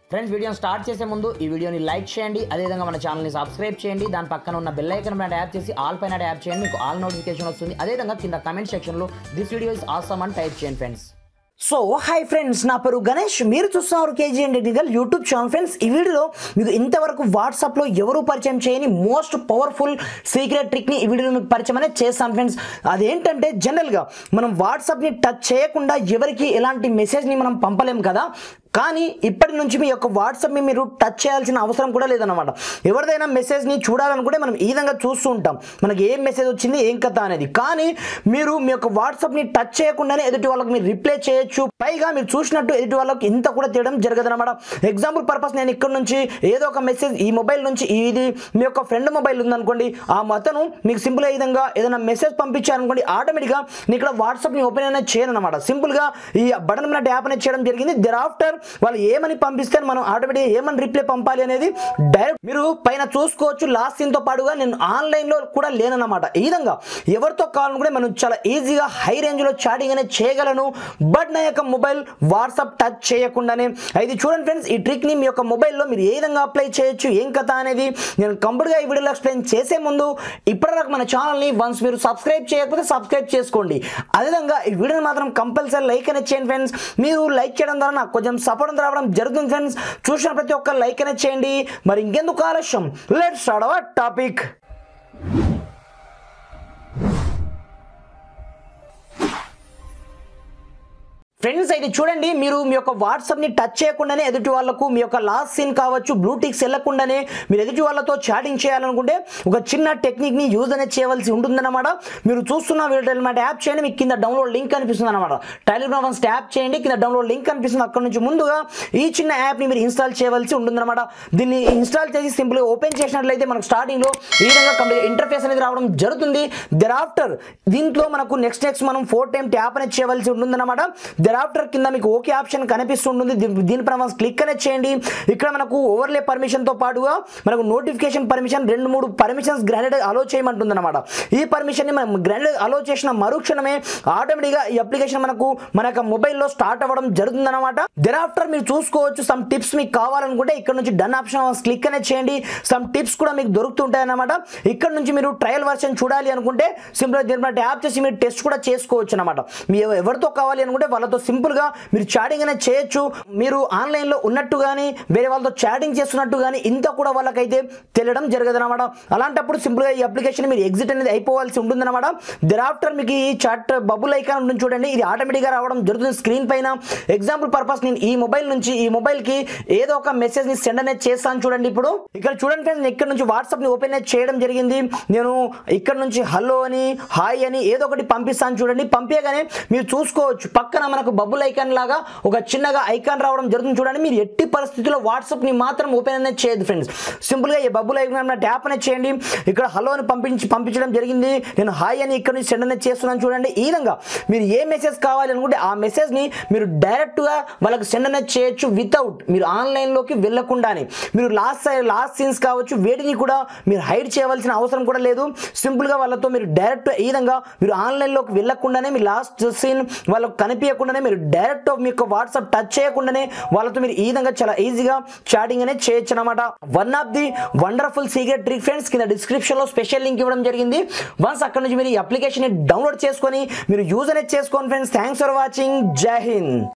friends వీడియోని start చేసే ముందు ఈ వీడియోని లైక్ చేయండి అదేవిధంగా మన ఛానల్ని సబ్స్క్రైబ్ చేయండి దాని పక్కన ఉన్న బెల్ ఐకన్ పైన ట్యాప్ చేసి ఆల్ పైన ట్యాప్ చేయండి మీకు ఆల్ నోటిఫికేషన్ వస్తుంది అదేవిధంగా కింద కమెంట్ సెక్షన్లో దిస్ వీడియో ఇస్ ఆసమ్ అని టైప్ చేయండి ఫ్రెండ్స్ సో హాయ్ ఫ్రెండ్స్ నా పేరు గణేష్ మీరు చూస్తున్నారు KG and technical YouTube channel friends ఈ వీడియోలో మీకు ఇంతవరకు వాట్సాప్లో ఎవరు పరిచయం చేయని మోస్ట్ పవర్ఫుల్ సీక్రెట్ ట్రిక్ని ఈ వీడియోలో మీకు పరిచయం అనేది చేస్తాను ఫ్రెండ్స్ అదేంటంటే జనరల్గా మనం వాట్సాప్ని టచ్ చేయకుండా ఎవరికి ఎలాంటి మెసేజ్ని మనం పంపలేం కదా కానీ ఇప్పటి నుంచి మీ యొక్క వాట్సాప్ని మీరు టచ్ చేయాల్సిన అవసరం కూడా లేదన్నమాట ఎవరిదైనా మెసేజ్ని చూడాలనుకుంటే మనం ఈ విధంగా చూస్తూ ఉంటాం మనకి ఏం మెసేజ్ వచ్చింది ఏం కథ అనేది కానీ మీరు మీ యొక్క వాట్సాప్ని టచ్ చేయకుండానే ఎదుటి వాళ్ళకి మీరు రిప్లై చేయొచ్చు పైగా మీరు చూసినట్టు ఎదుటి వాళ్ళకి ఇంత కూడా తీయడం జరగదు అనమాట ఎగ్జాంపుల్ పర్పస్ నేను ఇక్కడ నుంచి ఏదో ఒక మెసేజ్ ఈ మొబైల్ నుంచి ఇది మీ యొక్క ఫ్రెండ్ మొబైల్ ఉందనుకోండి ఆ అతను మీకు సింపుల్గా ఈ విధంగా ఏదైనా మెసేజ్ పంపించారనుకోండి ఆటోమేటిక్గా నేను ఇక్కడ వాట్సాప్ని ఓపెన్ అనేది చేయను అనమాట సింపుల్గా ఈ బటన్ మీద ట్యాప్ అనేది చేయడం జరిగింది దెర్ ఆఫ్టర్ వాళ్ళు ఏమని పంపిస్తే మనం ఆటోమేటిక్గా ఏమని రిప్లై పంపాలి అనేది డైరెక్ట్ మీరు పైన చూసుకోవచ్చు లాస్ట్ సీన్తో పాటుగా నేను ఆన్లైన్లో కూడా లేనన్నమాట ఈ విధంగా ఎవరితో కావాలనుకుంటే మనం చాలా ఈజీగా హై రేంజ్లో చాటింగ్ అనేది చేయగలను బట్ నా యొక్క మొబైల్ వాట్సాప్ టచ్ చేయకుండానే ఇది చూడండి ఫ్రెండ్స్ ఈ ట్రిక్ని మీ యొక్క మొబైల్లో మీరు ఏ విధంగా అప్లై చేయొచ్చు ఏం కథ అనేది నేను కంప్లీట్గా ఈ వీడియోలో ఎక్స్ప్లెయిన్ చేసే ముందు ఇప్పటివరకు మన ఛానల్ని వన్స్ మీరు సబ్స్క్రైబ్ చేయకపోతే సబ్స్క్రైబ్ చేసుకోండి అదేవిధంగా ఈ వీడియోని మాత్రం కంపల్సరీ లైక్ అనేది చేయండి ఫ్రెండ్స్ మీరు లైక్ చేయడం ద్వారా నాకు కొంచెం సపోర్ట్ రావడం జరుగుతుంది ఫ్రెండ్స్ చూసిన ప్రతి ఒక్క లైక్ అనేది చేయండి మరి ఇంకెందుకు ఆలస్యం let start our topic friends అయితే చూడండి మీరు మీ యొక్క వాట్సాప్ని టచ్ చేయకుండానే ఎదుటి వాళ్ళకు మీ యొక్క లాస్ట్ సీన్ కావచ్చు బ్లూటిక్స్ వెళ్ళకుండానే మీరు ఎదుటి వాళ్ళతో చాటింగ్ చేయాలనుకుంటే ఒక చిన్న టెక్నిక్ని యూజ్ అనేది చేయవలసి ఉంటుందన్నమాట మీరు చూస్తున్న వీడియో అనమాట యాప్ చేయండి మీకు కింద డౌన్లోడ్ లింక్ కనిపిస్తుంది అనమాట టెలిగ్రామ్ ట్యాప్ చేయండి కింద డౌన్లోడ్ లింక్ కనిపిస్తుంది అక్కడ నుంచి ముందుగా ఈ చిన్న యాప్ని మీరు ఇన్స్టాల్ చేయవలసి ఉంటుందన్నమాట దీన్ని ఇన్స్టాల్ చేసి సింపుల్గా ఓపెన్ చేసినట్లయితే మనకు స్టార్టింగ్లో ఈ విధంగా కంప్లీట్ ఇంటర్ఫేస్ అనేది రావడం జరుగుతుంది దెర్ ఆఫ్టర్ దీంట్లో మనకు నెక్స్ట్ నెక్స్ట్ మనం ఫోర్ టైం ట్యాప్ అనేది చేయవలసి ఉంటుందన్నమాట దెర్ ఆఫ్టర్ కింద మీకు ఓకే ఆప్షన్ కనిపిస్తుంటుంది దీ- దీనిపైన మనం క్లిక్ అనేది చేయండి ఇక్కడ మనకు ఓవర్లే పర్మిషన్తో పాటుగా మనకు నోటిఫికేషన్ పర్మిషన్ రెండు మూడు పర్మిషన్స్ గ్రాండెడ్ అలో చేయమంటుంది అనమాట ఈ పర్మిషన్ని మనం గ్రాండెడ్ అలో చేసిన మరుక్షణమే ఆటోమేటిక్గా ఈ అప్లికేషన్ మనకు మన యొక్క మొబైల్లో స్టార్ట్ అవ్వడం జరుగుతుంది అనమాట దెర్ ఆఫ్టర్ మీరు చూసుకోవచ్చు సమ్ టిప్స్ మీకు కావాలనుకుంటే ఇక్కడ నుంచి డన్ ఆప్షన్ క్లిక్ అనేది చేయండి సమ్ టిప్స్ కూడా మీకు దొరుకుతుంటాయి అనమాట ఇక్కడ నుంచి మీరు ట్రయల్ వర్షన్ చూడాలి అనుకుంటే సింపుల్గా దీని ట్యాప్ చేసి మీరు టెస్ట్ కూడా చేసుకోవచ్చు అనమాట మీ ఎవ- ఎవరితో కావాలి అనుకుంటే వాళ్ళతో సింపుల్గా మీరు చాటింగ్ అనేది చేయొచ్చు మీరు ఆన్లైన్లో ఉన్నట్టు కానీ వేరే వాళ్ళతో చాటింగ్ చేస్తున్నట్టు కానీ ఇంత కూడా వాళ్ళకైతే తెలియడం జరగదు అనమాట అలాంటప్పుడు సింపుల్గా ఈ అప్లికేషన్ మీరు ఎగ్జిట్ అనేది అయిపోవాల్సి ఉంటుందన్నమాట దెర్ ఆఫ్టర్ మీకు ఈ చాట్ బబుల్ ఐకాన్ ఉంటుంది చూడండి ఇది ఆటోమేటిక్గా రావడం జరుగుతుంది స్క్రీన్ పైన ఎగ్జాంపుల్ పర్పస్ నేను ఈ మొబైల్ నుంచి ఈ మొబైల్కి ఏదో ఒక మెసేజ్ ని సెండ్ అనేది చేస్తాను చూడండి ఇప్పుడు ఇక్కడ చూడండి ఫ్రెండ్స్ నేను ఇక్కడ నుంచి వాట్సాప్ ని ఓపెన్ అనేది చేయడం జరిగింది నేను ఇక్కడ నుంచి హలో అని హాయ్ అని ఏదో ఒకటి పంపిస్తాను చూడండి పంపించగానే మీరు చూసుకోవచ్చు పక్కన మనకు బబుల్ ఐకాన్ లాగా ఒక చిన్నగా ఐకాన్ రావడం జరుగుతుంది చూడండి మీరు ఎట్టి పరిస్థితుల్లో వాట్సాప్ ని మాత్రం ఓపెన్ అనేది చేయదు ఫ్రెండ్స్ సింపుల్ గా ఈ బబుల్ ఐకాన్ ట్యాప్ అనేది చేయండి ఇక్కడ హలో అని పంపించి పంపించడం జరిగింది నేను హాయ్ అని ఇక్కడ నుంచి సెండ్ అనేది చేస్తున్నాను చూడండి ఈ విధంగా మీరు ఏ మెసేజ్ కావాలి అనుకుంటే ఆ మెసేజ్ ని మీరు డైరెక్ట్ గా వాళ్ళకి సెండ్ అనేది చేయొచ్చు వితౌట్ మీరు ఆన్లైన్ లోకి వెళ్ళకుండానే మీరు లాస్ట్ లాస్ట్ సీన్స్ కావచ్చు వేటిని కూడా మీరు హైడ్ చేయవలసిన అవసరం కూడా లేదు సింపుల్ గా వాళ్ళతో మీరు డైరెక్ట్ ఈ విధంగా మీరు ఆన్లైన్ లోకి వెళ్ళకుండానే మీ లాస్ట్ సీన్ వాళ్ళకు కనిపించకుండానే మీరు డైరెక్ట్ మీ యొక్క వాట్సాప్ టచ్ చేయకుండానే వాళ్ళతో మీరు ఈ విధంగా చాలా ఈజీగా చాటింగ్ అనేది చేయొచ్చు అనమాట one of the wonderful secret trick friends కింద డిస్క్రిప్షన్ లో స్పెషల్ లింక్ ఇవ్వడం జరిగింది వన్స్ అక్కడ నుంచి మీరు ఈ అప్లికేషన్ డౌన్లోడ్ చేసుకొని మీరు యూజ్ అనేది చేసుకోండి ఫ్రెండ్స్ థ్యాంక్స్ ఫర్ వాచింగ్ జై హింద్